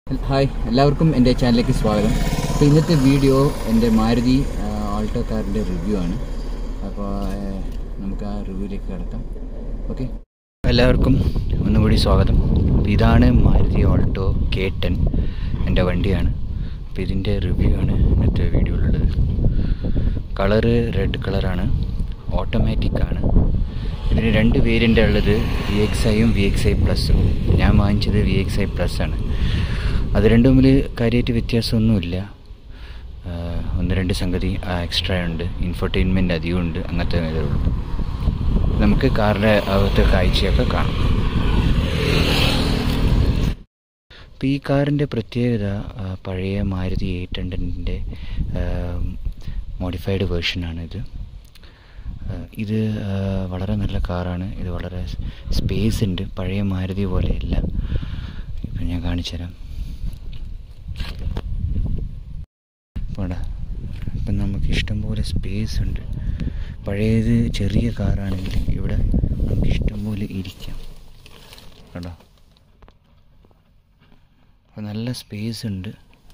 hi എല്ലാവർക്കും എൻ്റെ ചാനലിലേക്ക് സ്വാഗതം അപ്പോൾ ഇന്നത്തെ വീഡിയോ എൻ്റെ മാരുതി ആൾട്ടോ കാറിൻ്റെ റിവ്യൂ ആണ് അപ്പോൾ ഏഹ്, നമുക്ക് ആ റിവ്യൂയിലേക്ക് കിടക്കാം ഓക്കെ എല്ലാവർക്കും ഒന്നുകൂടി സ്വാഗതം അപ്പോൾ ഇതാണ് മാരുതി ആൾട്ടോ കെ ടെൻ എൻ്റെ വണ്ടിയാണ് അപ്പോൾ ഇതിൻ്റെ റിവ്യൂ ആണ് ഇന്നത്തെ വീഡിയോയിലുള്ളത് കളറ് റെഡ് കളറാണ് ഓട്ടോമാറ്റിക് ആണ് ഇതിന് രണ്ട് വേരിയൻ്റ് ഉള്ളത് വി എക്സ് ഐയും വി എക്സ് ഐ പ്ലസും ഞാൻ വാങ്ങിച്ചത് വി എക്സ് ഐ പ്ലസ് ആണ് അത് രണ്ടും തമ്മിൽ കാര്യമായിട്ട് വ്യത്യാസമൊന്നുമില്ല ആഹ് ഒന്ന് രണ്ട് സംഗതി എക്സ്ട്രാ ഉണ്ട് ഇൻഫർടൈൻമെൻറ്റ് അധികമുണ്ട് അങ്ങനത്തെ ഇതേ ഉള്ളൂ നമുക്ക് കാറിൻ്റെ അകത്തെ കാഴ്ചയൊക്കെ കാണാം അപ്പോൾ ഈ കാറിൻ്റെ പ്രത്യേകത ആ, പഴയ മാരുതി എയ്റ്റ് ഹൺഡ്രഡിൻ്റെ മോഡിഫൈഡ് വേർഷനാണിത് ആ, ഇത് ആ, വളരെ നല്ല കാറാണ് ഇത് വളരെ സ്പേസ് ഉണ്ട് പഴയ മാരുതി പോലെയല്ല ഇപ്പം ഞാൻ കാണിച്ചു തരാം പോടാ ഇപ്പം നമുക്ക് ഇഷ്ടംപോലെ സ്പേസ് ഉണ്ട് പഴയത് ചെറിയ കാറാണെങ്കിൽ ഇവിടെ നമുക്ക് ഇഷ്ടംപോലെ ഇരിക്കാം കേട്ടോ അപ്പോൾ നല്ല സ്പേസ് ഉണ്ട്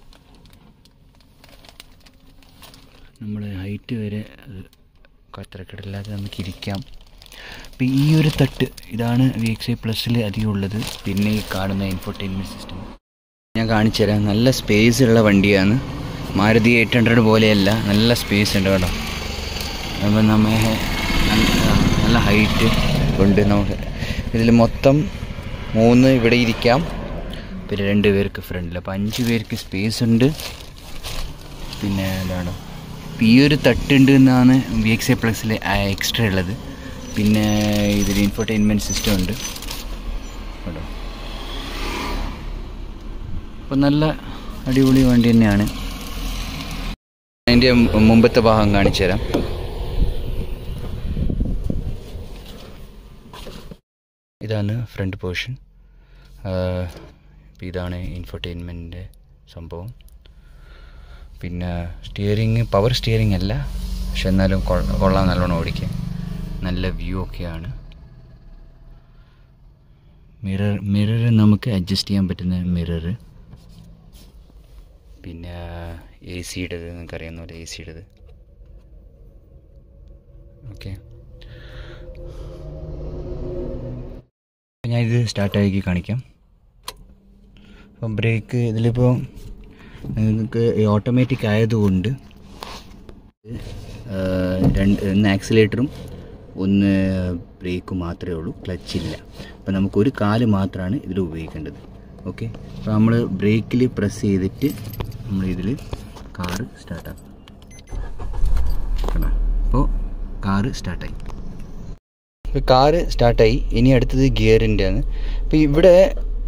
നമ്മൾ ഹൈറ്റ് വരെ അത് കത്രക്കിടല്ലാതെ നമുക്ക് ഇരിക്കാം അപ്പം ഈ ഒരു തട്ട് ഇതാണ് വി എക്സ് ഐ പ്ലസ്സിൽ അധികം ഉള്ളത് പിന്നെ ഈ കാണുന്ന ഇൻഫോർടൈൻമെൻറ്റ് സിസ്റ്റം ഞാൻ കാണിച്ചു തരാം നല്ല സ്പേസ് ഉള്ള വണ്ടിയാണ് മാരുതി എയ്റ്റ് ഹൺഡ്രഡ് പോലെയല്ല നല്ല സ്പേസ് ഉണ്ട് കേട്ടോ അപ്പോൾ നമ്മ നല്ല- നല്ല ഹൈറ്റ് ഉണ്ട് നമുക്ക് ഇതിൽ മൊത്തം മൂന്ന് ഇവിടെ ഇരിക്കാം പിന്നെ രണ്ട് പേർക്ക് ഫ്രണ്ടിൽ അപ്പോൾ അഞ്ച് പേർക്ക് സ്പേസ് ഉണ്ട് പിന്നെ എന്താണ് ഇപ്പം ഈ ഒരു തട്ടുണ്ട് എന്നാണ് വി എക്സ് എ പ്ലസിൽ എക്സ്ട്രാ ഉള്ളത് പിന്നെ ഇതിൽ ഇൻഫർടൈൻമെൻറ്റ് സിസ്റ്റം ഉണ്ട് കേട്ടോ അപ്പം നല്ല അടിപൊളി വണ്ടി തന്നെയാണ് അതിൻ്റെ മുമ്പത്തെ ഭാഗം കാണിച്ചു തരാം ഇതാണ് ഫ്രണ്ട് പോർഷൻ ഇതാണ് ഇൻഫർടൈൻമെൻറ്റിൻ്റെ സംഭവം പിന്നെ സ്റ്റിയറിങ് പവർ സ്റ്റിയറിംഗ് അല്ല പക്ഷെ എന്നാലും കൊള്ള- കൊള്ളാം നല്ലോണം ഓടിക്കാൻ നല്ല വ്യൂ ഒക്കെയാണ് മിറർ മിറർ നമുക്ക് അഡ്ജസ്റ്റ് ചെയ്യാൻ പറ്റുന്ന മിറർ പിന്നെ എ സിയുടേത് നിങ്ങൾക്ക് അറിയാവുന്ന പോലെ എ സിയുടേത് ഓക്കെ ഞാൻ ഇത് സ്റ്റാർട്ടാക്കി കാണിക്കാം അപ്പം ബ്രേക്ക് ഇതിലിപ്പോൾ നിങ്ങൾക്ക് ഓട്ടോമാറ്റിക് ആയതുകൊണ്ട് ആ, രണ്ട് ഒന്ന് ആക്സിലേറ്ററും ഒന്ന് ബ്രേക്കും മാത്രമേ ഉള്ളൂ ക്ലച്ച് ഇല്ല അപ്പോൾ നമുക്ക് ഒരു കാല് മാത്രമാണ് ഇതിൽ ഉപയോഗിക്കേണ്ടത് ഓക്കെ അപ്പോൾ നമ്മൾ ബ്രേക്കിൽ പ്രസ് ചെയ്തിട്ട് നമ്മൾ ഇതിൽ കാറ് സ്റ്റാർട്ടാക്കും കണ്ടോ അപ്പോൾ കാറ് സ്റ്റാർട്ടായി ഇപ്പോൾ കാറ് സ്റ്റാർട്ടായി ഇനി അടുത്തത് ഗിയറിൻ്റെ ആണ് അപ്പോൾ ഇവിടെ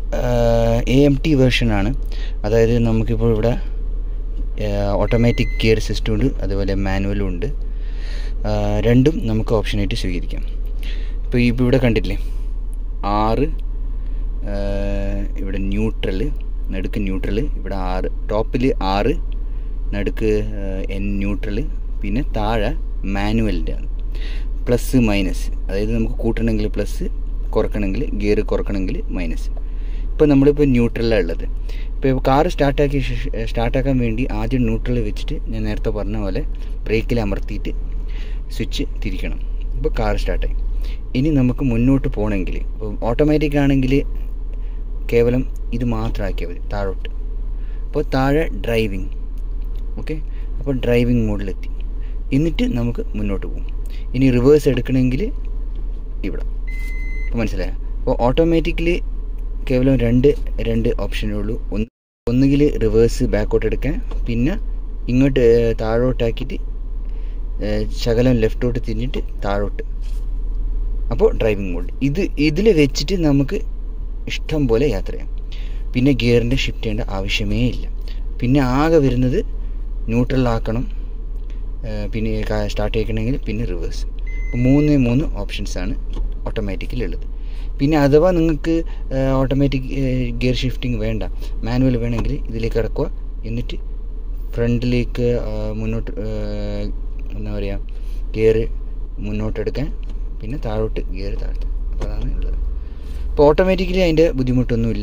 എ എം ടി വേർഷനാണ് അതായത് നമുക്കിപ്പോൾ ഇവിടെ ഓട്ടോമാറ്റിക് ഗിയർ സിസ്റ്റം ഉണ്ട് അതുപോലെ മാനുവലും ഉണ്ട് ആ, രണ്ടും നമുക്ക് ഓപ്ഷനായിട്ട് സ്വീകരിക്കാം ഇപ്പോൾ ഇപ്പോൾ ഇവിടെ കണ്ടില്ലേ ആറ് ആ, ഇവിടെ ന്യൂട്രൽ നടുക്ക് ന്യൂട്രൽ ഇവിടെ ആറ് ടോപ്പിൽ ആറ് നടുക്ക് എൻ ന്യൂട്രൽ പിന്നെ താഴെ മാനുവലിൻ്റെ ആണ് പ്ലസ് മൈനസ് അതായത് നമുക്ക് കൂട്ടണമെങ്കിൽ പ്ലസ് കുറക്കണമെങ്കിൽ ഗിയർ കുറക്കണമെങ്കിൽ മൈനസ് ഇപ്പോൾ നമ്മളിപ്പോൾ ന്യൂട്രലാണ് ഉള്ളത് ഇപ്പോൾ കാർ സ്റ്റാർട്ടാക്കി സ്റ്റാർട്ടാക്കാൻ വേണ്ടി ആദ്യം ന്യൂട്രൽ വെച്ചിട്ട് ഞാൻ നേരത്തെ പറഞ്ഞ പോലെ ബ്രേക്കിൽ അമർത്തിയിട്ട് സ്വിച്ച് തിരിക്കണം ഇപ്പോൾ കാർ സ്റ്റാർട്ടായി ഇനി നമുക്ക് മുന്നോട്ട് പോകണമെങ്കിൽ ഇപ്പോൾ ഓട്ടോമാറ്റിക് ആണെങ്കിൽ കേവലം ഇത് മാത്രമാക്കിയാൽ മതി താഴോട്ട് അപ്പോൾ താഴെ ഡ്രൈവിംഗ് ഓക്കെ അപ്പോൾ ഡ്രൈവിംഗ് മോഡിലെത്തി എന്നിട്ട് നമുക്ക് മുന്നോട്ട് പോകും ഇനി റിവേഴ്സ് എടുക്കണമെങ്കിൽ ഇവിടെ അപ്പോൾ മനസ്സിലായോ അപ്പോൾ ഓട്ടോമാറ്റിക്കലി കേവലം രണ്ട് രണ്ട് ഓപ്ഷനേ ഉള്ളൂ ഒന്ന് ഒന്നുകിൽ റിവേഴ്സ് ബാക്കോട്ട് എടുക്കാൻ പിന്നെ ഇങ്ങോട്ട് ഏർ, താഴോട്ടാക്കിയിട്ട് ഏർ, ശകലം ലെഫ്റ്റോട്ട് തിരിഞ്ഞിട്ട് താഴോട്ട് അപ്പോൾ ഡ്രൈവിംഗ് മോഡ് ഇത് ഇതിൽ വെച്ചിട്ട് നമുക്ക് ഇഷ്ടം പോലെ യാത്ര ചെയ്യാം പിന്നെ ഗിയറിൻ്റെ ഷിഫ്റ്റ് ചെയ്യേണ്ട ആവശ്യമേ ഇല്ല പിന്നെ ആകെ വരുന്നത് ന്യൂട്രലാക്കണം പിന്നെ സ്റ്റാർട്ട് ചെയ്യണമെങ്കിൽ പിന്നെ റിവേഴ്സ് അപ്പോൾ മൂന്ന് മൂന്ന് ഓപ്ഷൻസാണ് ഓട്ടോമാറ്റിക്കലി ഉള്ളത് പിന്നെ അഥവാ നിങ്ങൾക്ക് ഓട്ടോമാറ്റിക് ഗിയർ ഷിഫ്റ്റിംഗ് വേണ്ട മാനുവൽ വേണമെങ്കിൽ ഇതിലേക്ക് കിടക്കുക എന്നിട്ട് ഫ്രണ്ടിലേക്ക് ആ, മുന്നോട്ട് ആ, എന്താ പറയുക ഗിയർ മുന്നോട്ടെടുക്കാൻ പിന്നെ താഴോട്ട് ഗിയർ താഴ്ത്താൻ അപ്പോൾ അതാണ് ഉള്ളത് അപ്പോൾ ഓട്ടോമാറ്റിക്കലി അതിൻ്റെ ബുദ്ധിമുട്ടൊന്നുമില്ല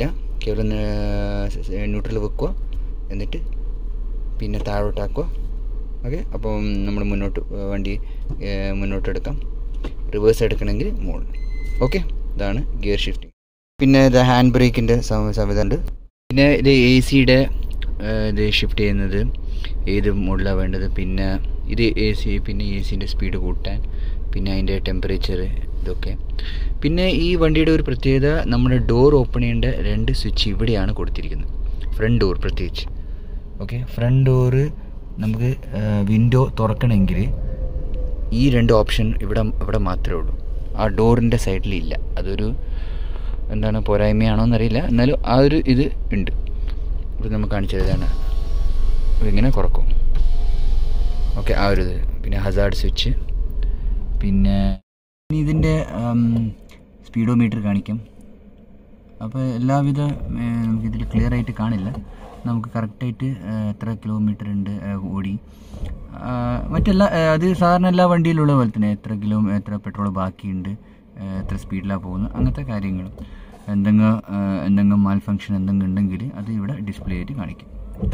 കേവലം ന്യൂട്രൽ വെക്കുക എന്നിട്ട് പിന്നെ താഴോട്ടാക്കുക ഓക്കെ അപ്പം നമ്മൾ മുന്നോട്ട് ഏഹ്, വണ്ടി ഏഹ്, മുന്നോട്ട് എടുക്കാം റിവേഴ്സ് എടുക്കണമെങ്കിൽ മുകളിൽ ഓക്കെ ഇതാണ് ഗിയർ ഷിഫ്റ്റിംഗ് പിന്നെ ഇത് ഹാൻഡ് ബ്രേക്കിൻ്റെ സംവിധാനമുണ്ട് പിന്നെ ഇത് എ സിയുടെ ഇത് ഷിഫ്റ്റ് ചെയ്യുന്നത് ഏത് മോഡിലാണ് വേണ്ടത് പിന്നെ ഇത് എ സി പിന്നെ എ സിൻ്റെ സ്പീഡ് കൂട്ടാൻ പിന്നെ അതിൻ്റെ ടെമ്പറേച്ചർ ഇതൊക്കെ പിന്നെ ഈ വണ്ടിയുടെ ഒരു പ്രത്യേകത നമ്മുടെ ഡോർ ഓപ്പൺ ചെയ്യേണ്ട രണ്ട് സ്വിച്ച് ഇവിടെയാണ് കൊടുത്തിരിക്കുന്നത് ഫ്രണ്ട് ഡോർ പ്രത്യേകിച്ച് ഓക്കെ ഫ്രണ്ട് ഡോറ് നമുക്ക് വിൻഡോ തുറക്കണമെങ്കിൽ ഈ രണ്ട് ഓപ്ഷൻ ഇവിടെ ഇവിടെ മാത്രമേ ഉള്ളൂ ആ ഡോറിൻ്റെ സൈഡിലില്ല അതൊരു എന്താണ് പോരായ്മയാണോ എന്നറിയില്ല എന്നാലും ആ ഒരു ഇത് ഉണ്ട് ഇത് നമുക്ക് കാണിച്ചത് ഇതാണ് ഇതിങ്ങനെ കുറക്കും ഓക്കെ ആ ഒരു ഇത് പിന്നെ ഹസാർഡ് സ്വിച്ച് പിന്നെ ഇനി ഇതിൻ്റെ സ്പീഡോമീറ്റർ കാണിക്കാം അപ്പോൾ എല്ലാവിധ ഏഹ്, നമുക്കിതിൽ ക്ലിയർ ആയിട്ട് കാണില്ല നമുക്ക് കറക്റ്റായിട്ട് എത്ര കിലോമീറ്റർ ഉണ്ട് ഏഹ്, ഓടി ആ, മറ്റെല്ലാ ഏഹ്, അത് സാധാരണ എല്ലാ വണ്ടിയിലുള്ള പോലെ തന്നെ എത്ര കിലോ എത്ര പെട്രോൾ ബാക്കിയുണ്ട് ഏഹ്, എത്ര സ്പീഡിലാണ് പോകുന്നത് അങ്ങനത്തെ കാര്യങ്ങൾ എന്തെങ്കിലും ഏഹ്, എന്തെങ്കിലും മാൽ ഫങ്ഷൻ എന്തെങ്കിലും ഉണ്ടെങ്കിൽ അത് ഇവിടെ ഡിസ്പ്ലേ ആയിട്ട് കാണിക്കും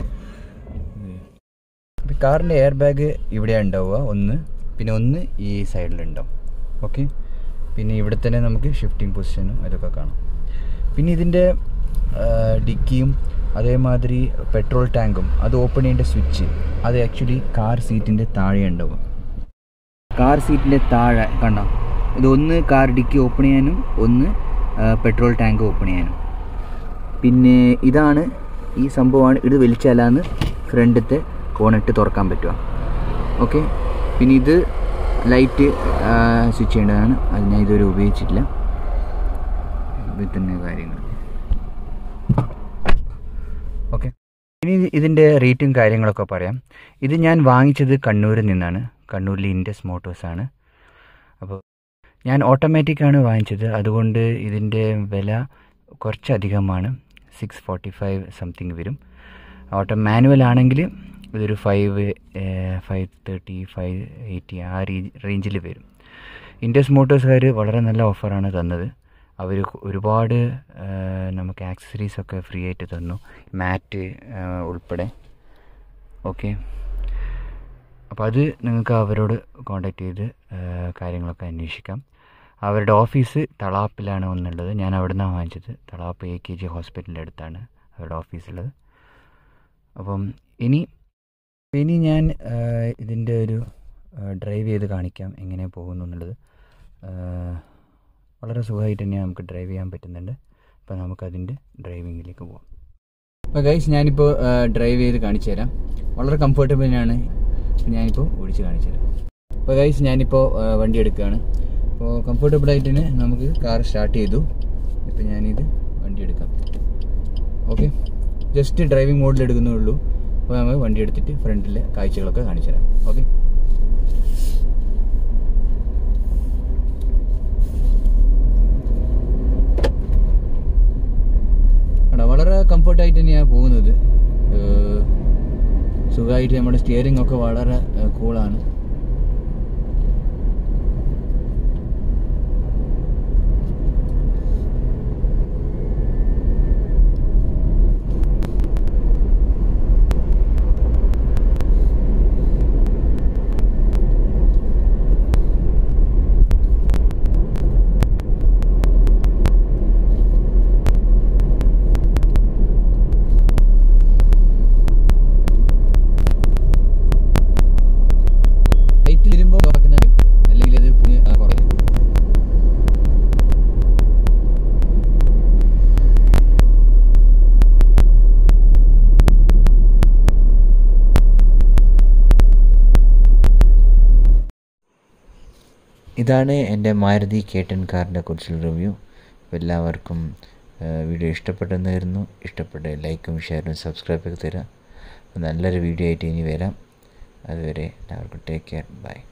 അപ്പോൾ കാറിൻ്റെ എയർ ബാഗ് ഇവിടെയാണ് ഉണ്ടാവുക ഒന്ന് പിന്നെ ഒന്ന് ഈ സൈഡിലുണ്ടാവും ഓക്കെ പിന്നെ ഇവിടെ തന്നെ നമുക്ക് ഷിഫ്റ്റിംഗ് പൊസിഷനും അതൊക്കെ കാണാം പിന്നെ ഇതിൻ്റെ ഡിക്കിയും അതേമാതിരി പെട്രോൾ ടാങ്കും അത് ഓപ്പൺ ചെയ്യേണ്ട സ്വിച്ച് അത് ആക്ച്വലി കാർ സീറ്റിൻ്റെ താഴെ ഉണ്ടാവുക കാർ സീറ്റിൻ്റെ താഴെ കണ്ടോ ഇത് ഒന്ന് കാർ ഡിക്കി ഓപ്പൺ ചെയ്യാനും ഒന്ന് പെട്രോൾ ടാങ്ക് ഓപ്പൺ ചെയ്യാനും പിന്നെ ഇതാണ് ഈ സംഭവമാണ് ഇത് വലിച്ചാലാന്ന് ഫ്രണ്ടത്തെ ബോണറ്റ് തുറക്കാൻ പറ്റുക ഓക്കെ പിന്നെ ഇത് ലൈറ്റ് സ്വിച്ച് ചെയ്യേണ്ടതാണ് അത് ഞാൻ ഇതുവരെ ഉപയോഗിച്ചിട്ടില്ല ഇത് തന്നെ കാര്യങ്ങൾ ഓക്കെ ഇനി ഇതിൻ്റെ റേറ്റും കാര്യങ്ങളൊക്കെ പറയാം ഇത് ഞാൻ വാങ്ങിച്ചത് കണ്ണൂരിൽ നിന്നാണ് കണ്ണൂരിലെ ഇൻഡസ് മോട്ടോഴ്സാണ് അപ്പോൾ ഞാൻ ഓട്ടോമാറ്റിക്കാണ് വാങ്ങിച്ചത് അതുകൊണ്ട് ഇതിൻ്റെ വില കുറച്ചധികമാണ് സിക്സ് ഫോർട്ടി ഫൈവ് സംതിങ് വരും ഓട്ടോ മാനുവൽ ആണെങ്കിൽ ഇതൊരു five five thirty five eighty ആ റേഞ്ചിൽ വരും ഇൻഡസ് മോട്ടോഴ്സുകാർ വളരെ നല്ല ഓഫറാണ് തന്നത് അവർ ഒരുപാട് ആ, നമുക്ക് ആക്സസറീസ് ഒക്കെ ഫ്രീ ആയിട്ട് തന്നു മാറ്റ് ആ, ഉൾപ്പെടെ ഓക്കെ അപ്പോൾ അത് നിങ്ങൾക്ക് അവരോട് കോണ്ടാക്ട് ചെയ്ത് ആ, കാര്യങ്ങളൊക്കെ അന്വേഷിക്കാം അവരുടെ ഓഫീസ് തളാപ്പിലാണ് ഒന്നുള്ളത് ഞാൻ അവിടെ നിന്നാണ് വാങ്ങിച്ചത് തളാപ്പ് എ കെ ജി ഹോസ്പിറ്റലിൻ്റെ അടുത്താണ് അവരുടെ ഓഫീസുള്ളത് അപ്പം ഇനി ഇനി ഞാൻ ആ, ഇതിൻ്റെ ഒരു ഡ്രൈവ് ചെയ്ത് കാണിക്കാം എങ്ങനെ പോകുന്നു എന്നുള്ളത് ആ, വളരെ സുഖമായിട്ട് തന്നെ നമുക്ക് ഡ്രൈവ് ചെയ്യാൻ പറ്റുന്നുണ്ട് അപ്പോൾ നമുക്കതിൻ്റെ ഡ്രൈവിങ്ങിലേക്ക് പോകാം അപ്പോൾ ഗൈസ് ഞാനിപ്പോൾ ഡ്രൈവ് ചെയ്ത് കാണിച്ചു തരാം വളരെ കംഫർട്ടബിൾ തന്നെയാണ് അപ്പോൾ ഞാനിപ്പോൾ ഓടിച്ച് കാണിച്ചു തരാം അപ്പോൾ ഗൈസ് ഞാനിപ്പോൾ ആ, വണ്ടി എടുക്കുകയാണ് അപ്പോൾ കംഫർട്ടബിൾ ആയിട്ട് തന്നെ നമുക്ക് കാർ സ്റ്റാർട്ട് ചെയ്തു ഇപ്പോൾ ഞാനിത് വണ്ടി എടുക്കാം ഓക്കെ ജസ്റ്റ് ഡ്രൈവിംഗ് മോഡിൽ എടുക്കുന്നേ ഉള്ളൂ അപ്പോൾ നമ്മൾ വണ്ടി എടുത്തിട്ട് ഫ്രണ്ടിലെ കാഴ്ചകളൊക്കെ കാണിച്ചു തരാം ഓക്കെ എടാ വളരെ കംഫർട്ടായിട്ട് തന്നെയാണ് പോകുന്നത് ഏഹ് സുഖമായിട്ട് നമ്മുടെ സ്റ്റിയറിംഗ് ഒക്കെ വളരെ കൂളാണ് ലൈറ്റിൽ വരുമ്പോൾ നോക്കുന്ന അല്ലെങ്കിൽ അത് പുങ്ങി ആ, കുറയും ഇതാണ് എൻ്റെ മാരുതി കേട്ടൻ കാറിനെ കുറിച്ചുള്ള റിവ്യൂ എല്ലാവർക്കും വീഡിയോ ഇഷ്ടപ്പെട്ടെന്ന് കരുതുന്നു ഇഷ്ടപ്പെട്ട ലൈക്കും ഷെയറും സബ്സ്ക്രൈബൊക്കെ തരാം അപ്പോൾ നല്ലൊരു വീഡിയോ ആയിട്ട് ഇനി വരാം അതുവരെ എല്ലാവർക്കും ടേക്ക് കെയർ ബൈ